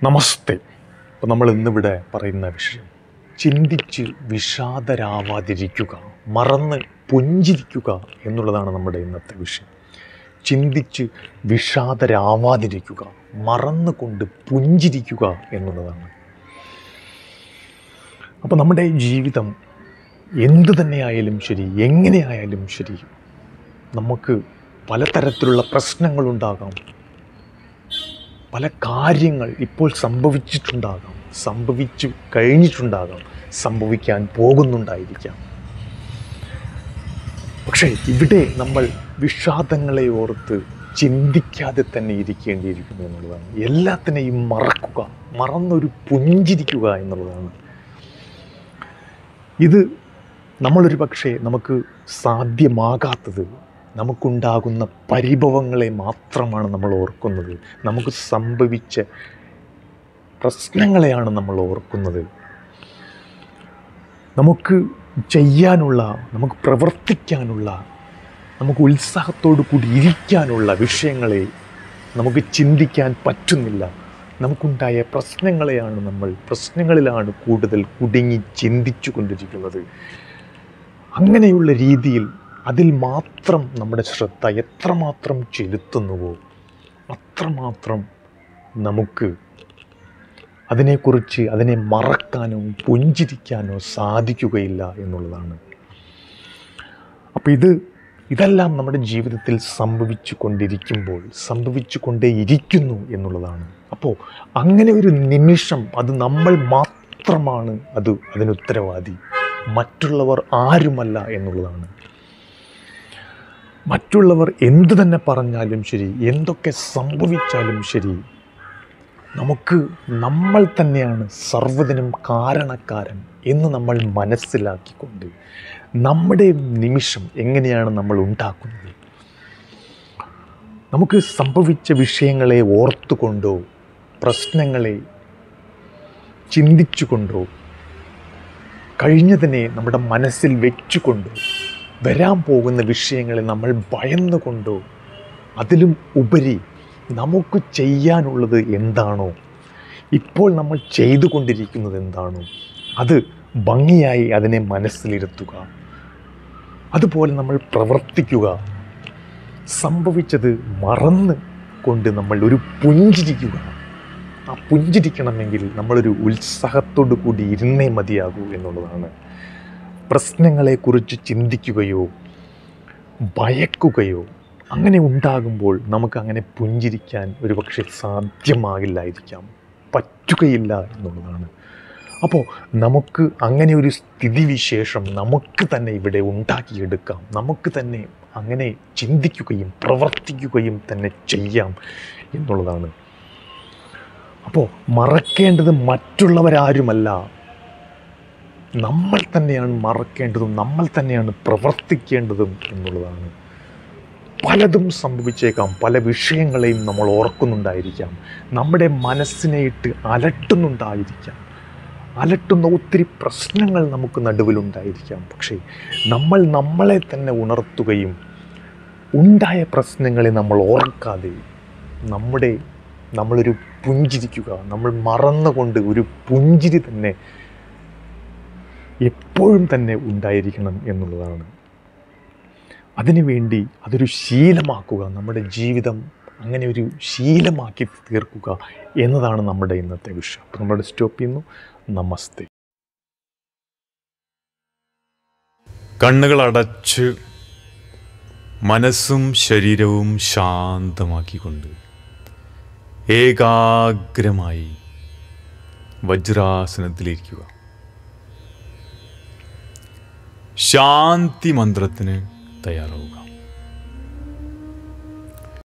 നമസ്തേ അപ്പോൾ നമ്മൾ ഇന്നിവിടെ പറയുന്ന വിഷയം ചിന്തിച്ച് വിഷാദരാവാതിരിക്കുക മറന്ന് പുഞ്ചിരിക്കുക എന്നുള്ളതാണ് നമ്മുടെ ഇന്നത്തെ വിഷയം ചിന്തിച്ച് വിഷാദരാവാതിരിക്കുക മറന്നുകൊണ്ട് പുഞ്ചിരിക്കുക എന്നുള്ളതാണ് അപ്പോൾ നമ്മുടെ ജീവിതം എന്തു തന്നെയായാലും ശരി എങ്ങനെയായാലും ശരി നമുക്ക് പലതരത്തിലുള്ള പ്രശ്നങ്ങളുണ്ടാകാം പല കാര്യങ്ങൾ ഇപ്പോൾ സംഭവിച്ചിട്ടുണ്ടാകാം സംഭവിച്ചു കഴിഞ്ഞിട്ടുണ്ടാകാം സംഭവിക്കാൻ പോകുന്നുണ്ടായിരിക്കാം പക്ഷേ ഇവിടെ നമ്മൾ വിഷാദങ്ങളെ ഓർത്ത് ചിന്തിക്കാതെ തന്നെ ഇരിക്കേണ്ടിയിരിക്കുന്നു എന്നുള്ളതാണ് എല്ലാത്തിനെയും മറക്കുക മറന്നൊരു പുഞ്ചിരിക്കുക എന്നുള്ളതാണ് ഇത് നമ്മളൊരു പക്ഷേ നമുക്ക് സാധ്യമാകാത്തത് നമുക്കുണ്ടാകുന്ന പരിഭവങ്ങളെ മാത്രമാണ് നമ്മൾ ഓർക്കുന്നത് നമുക്ക് സംഭവിച്ച പ്രശ്നങ്ങളെയാണ് നമ്മൾ ഓർക്കുന്നത് നമുക്ക് ചെയ്യാനുള്ള നമുക്ക് പ്രവർത്തിക്കാനുള്ള നമുക്ക് ഉത്സാഹത്തോടു കൂടി ഇരിക്കാനുള്ള വിഷയങ്ങളെ നമുക്ക് ചിന്തിക്കാൻ പറ്റുന്നില്ല നമുക്കുണ്ടായ പ്രശ്നങ്ങളെയാണ് നമ്മൾ പ്രശ്നങ്ങളിലാണ് കൂടുതൽ കുടുങ്ങി ചിന്തിച്ചു കൊണ്ടിരിക്കുന്നത് അങ്ങനെയുള്ള രീതിയിൽ അതിൽ മാത്രം നമ്മുടെ ശ്രദ്ധ എത്രമാത്രം ചെലുത്തുന്നുവോ അത്രമാത്രം നമുക്ക് അതിനെക്കുറിച്ച് അതിനെ മറക്കാനോ പുഞ്ചിരിക്കാനോ സാധിക്കുകയില്ല എന്നുള്ളതാണ് അപ്പോൾ ഇത് ഇതെല്ലാം നമ്മുടെ ജീവിതത്തിൽ സംഭവിച്ചു കൊണ്ടിരിക്കുമ്പോൾ സംഭവിച്ചു കൊണ്ടേയിരിക്കുന്നു എന്നുള്ളതാണ് അപ്പോൾ അങ്ങനെ ഒരു നിമിഷം അത് നമ്മൾ മാത്രമാണ് അത് അതിന് ഉത്തരവാദി മറ്റുള്ളവർ ആരുമല്ല എന്നുള്ളതാണ് മറ്റുള്ളവർ എന്തു തന്നെ പറഞ്ഞാലും ശരി എന്തൊക്കെ സംഭവിച്ചാലും ശരി നമുക്ക് നമ്മൾ തന്നെയാണ് സർവ്വതിനും കാരണക്കാരൻ എന്ന് നമ്മൾ മനസ്സിലാക്കിക്കൊണ്ട് നമ്മുടെ നിമിഷം എങ്ങനെയാണ് നമ്മൾ ഉണ്ടാക്കുന്നത് നമുക്ക് സംഭവിച്ച വിഷയങ്ങളെ ഓർത്തുകൊണ്ടോ പ്രശ്നങ്ങളെ ചിന്തിച്ചുകൊണ്ടോ കഴിഞ്ഞതിനെ നമ്മുടെ മനസ്സിൽ വെച്ചുകൊണ്ടോ വരാൻ പോകുന്ന വിഷയങ്ങളെ നമ്മൾ ഭയന്നുകൊണ്ടോ അതിലും ഉപരി നമുക്ക് ചെയ്യാനുള്ളത് എന്താണോ ഇപ്പോൾ നമ്മൾ ചെയ്തുകൊണ്ടിരിക്കുന്നത് എന്താണോ അത് ഭംഗിയായി അതിനെ മനസ്സിലിരുത്തുക അതുപോലെ നമ്മൾ പ്രവർത്തിക്കുക സംഭവിച്ചത് മറന്ന് കൊണ്ട് നമ്മൾ ഒരു പുഞ്ചിരിക്കുക ആ പുഞ്ചിരിക്കണമെങ്കിൽ നമ്മളൊരു ഉത്സാഹത്തോടു കൂടി ഇരുന്നേ മതിയാകൂ എന്നുള്ളതാണ് പ്രശ്നങ്ങളെക്കുറിച്ച് ചിന്തിക്കുകയോ ഭയക്കുകയോ അങ്ങനെ ഉണ്ടാകുമ്പോൾ നമുക്ക് അങ്ങനെ പുഞ്ചിരിക്കാൻ ഒരുപക്ഷെ സാധ്യമാകില്ലായിരിക്കാം പറ്റുകയില്ല എന്നുള്ളതാണ് അപ്പോൾ നമുക്ക് അങ്ങനെ ഒരു സ്ഥിതിവിശേഷം നമുക്ക് തന്നെ ഇവിടെ ഉണ്ടാക്കിയെടുക്കാം നമുക്ക് തന്നെ അങ്ങനെ ചിന്തിക്കുകയും പ്രവർത്തിക്കുകയും തന്നെ ചെയ്യാം എന്നുള്ളതാണ് അപ്പോൾ മറക്കേണ്ടത് മറ്റുള്ളവരാരുമല്ല നമ്മൾ തന്നെയാണ് മറക്കേണ്ടതും നമ്മൾ തന്നെയാണ് പ്രവർത്തിക്കേണ്ടതും എന്നുള്ളതാണ് പലതും സംഭവിച്ചേക്കാം പല വിഷയങ്ങളെയും നമ്മൾ ഓർക്കുന്നുണ്ടായിരിക്കാം നമ്മുടെ മനസ്സിനെ ഇട്ട് അലട്ടുന്നുണ്ടായിരിക്കാം അലട്ടുന്ന ഒത്തിരി പ്രശ്നങ്ങൾ നമുക്ക് നടുവിലുണ്ടായിരിക്കാം പക്ഷേ നമ്മൾ നമ്മളെ തന്നെ ഉണർത്തുകയും ഉണ്ടായ പ്രശ്നങ്ങളെ നമ്മൾ ഓർക്കാതെ നമ്മുടെ നമ്മളൊരു പുഞ്ചിരിക്കുക നമ്മൾ മറന്നുകൊണ്ട് ഒരു പുഞ്ചിരി തന്നെ എപ്പോഴും തന്നെ ഉണ്ടായിരിക്കണം എന്നുള്ളതാണ് അതിനുവേണ്ടി അതൊരു ശീലമാക്കുക നമ്മുടെ ജീവിതം അങ്ങനെ ഒരു ശീലമാക്കി തീർക്കുക എന്നതാണ് നമ്മുടെ ഇന്നത്തെ വിഷയം അപ്പോൾ നമ്മൾ സ്റ്റോപ്പ് ചെയ്യുന്നു നമസ്തേ കണ്ണുകൾ അടച്ച് മനസ്സും ശരീരവും ശാന്തമാക്കിക്കൊണ്ട് ഏകാഗ്രമായി വജ്രാസനത്തിലിരിക്കുക ശാന്തി മന്ത്രത്തിന് തയ്യാറാവുക